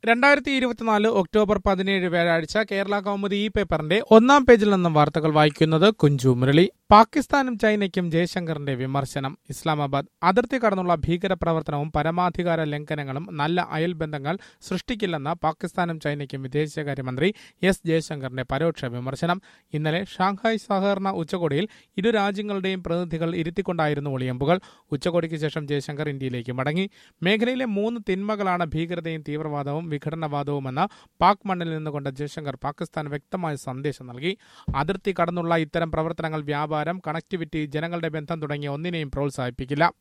രണ്ടായിരത്തി ഇരുപത്തിനാല് ഒക്ടോബർ പതിനേഴ് വ്യാഴാഴ്ച കേരള കൗമുദി ഈ പേപ്പറിന്റെ ഒന്നാം പേജിൽ നിന്നും വാർത്തകൾ വായിക്കുന്നത് കുഞ്ചു മുരളി പാകിസ്ഥാനും ചൈനയ്ക്കും ജയശങ്കറിന്റെ വിമർശനം ഇസ്ലാമാബാദ് അതിർത്തി കടന്നുള്ള ഭീകരപ്രവർത്തനവും പരമാധികാര ലംഘനങ്ങളും നല്ല അയൽബന്ധങ്ങൾ സൃഷ്ടിക്കില്ലെന്ന് പാകിസ്ഥാനും ചൈനയ്ക്കും വിദേശകാര്യമന്ത്രി എസ് ജയശങ്കറിന്റെ പരോക്ഷ വിമർശനം ഇന്നലെ ഷാങ്ഹായ് സഹകരണ ഉച്ചകോടിയിൽ ഇരു രാജ്യങ്ങളുടെയും പ്രതിനിധികൾ ഇരുത്തിക്കൊണ്ടായിരുന്നു ഒളിയമ്പുകൾ ഉച്ചകോടിക്ക് ശേഷം ജയശങ്കർ ഇന്ത്യയിലേക്ക് മടങ്ങി മേഖലയിലെ മൂന്ന് തിന്മകളാണ് ഭീകരതയും തീവ്രവാദവും വിഘടനവാദവുമെന്ന് പാക് മണ്ണിൽ നിന്നുകൊണ്ട് ജയശങ്കർ പാകിസ്ഥാൻ വ്യക്തമായ സന്ദേശം നൽകി അതിർത്തി കടന്നുള്ള ഇത്തരം പ്രവർത്തനങ്ങൾ വ്യാപാരം കണക്ടിവിറ്റി ജനങ്ങളുടെ ബന്ധം തുടങ്ങിയ ഒന്നിനെയും പ്രോത്സാഹിപ്പിക്കില്ല